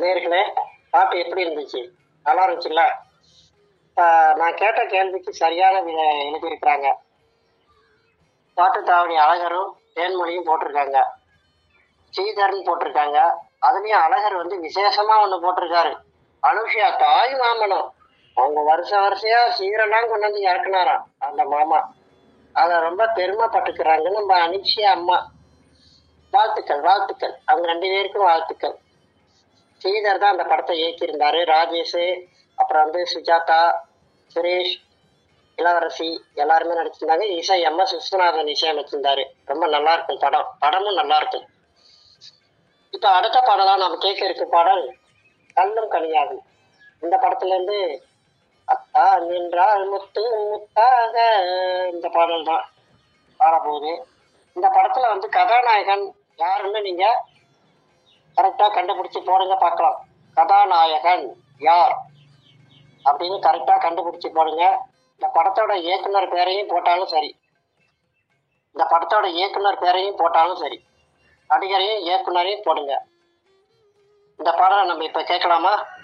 நேர்களே பாட்டு எப்படி இருந்துச்சு நல்லா இருந்துச்சுல்ல ஆ, நான் கேட்ட கேள்விக்கு சரியான வித எழுதியிருக்கிறாங்க பாட்டு தாவணி அழகரும் தேன்மொழியும் போட்டிருக்காங்க ஸ்ரீதரன் போட்டிருக்காங்க அதுலயும் அழகர் வந்து விசேஷமா ஒண்ணு போட்டிருக்காரு அனுஷியா தாய் மாமனம் அவங்க வருஷ வருஷையா சீரெல்லாம் கொண்டு வந்து இறக்குனாராம் அந்த மாமா அத ரொம்ப பெருமைப்பட்டுக்கிறாங்க நம்ம அனுஷியா அம்மா வாழ்த்துக்கள் வாழ்த்துக்கள் அவங்க ரெண்டு பேருக்கும் வாழ்த்துக்கள் ஸ்ரீதர் தான் அந்த படத்தை இயக்கியிருந்தாரு ராஜேஷ் அப்புறம் வந்து சுஜாதா சுரேஷ் இளவரசி எல்லாருமே நடிச்சிருந்தாங்க இசை எம் எஸ் விஸ்வநாதன் இசையமைச்சிருந்தாரு ரொம்ப நல்லா இருக்கும் படம் படமும் நல்லா இருக்கும் இப்ப அடுத்த பாடலா நம்ம கேட்க இருக்க பாடல் கல்லும் கனியாகும் இந்த படத்துல இருந்து அத்தா நின்றால் முத்து முத்தாக இந்த பாடல் தான் பாடப்போகுது இந்த படத்துல வந்து கதாநாயகன் யாருன்னு நீங்க கரெக்டா கண்டுபிடிச்சு போடுங்க பார்க்கலாம் கதாநாயகன் யார் அப்படின்னு கரெக்டா கண்டுபிடிச்சு போடுங்க இந்த படத்தோட இயக்குனர் பேரையும் போட்டாலும் சரி இந்த படத்தோட இயக்குனர் பேரையும் போட்டாலும் சரி நடிகரையும் இயக்குனரையும் போடுங்க இந்த பாடலை நம்ம இப்ப கேட்கலாமா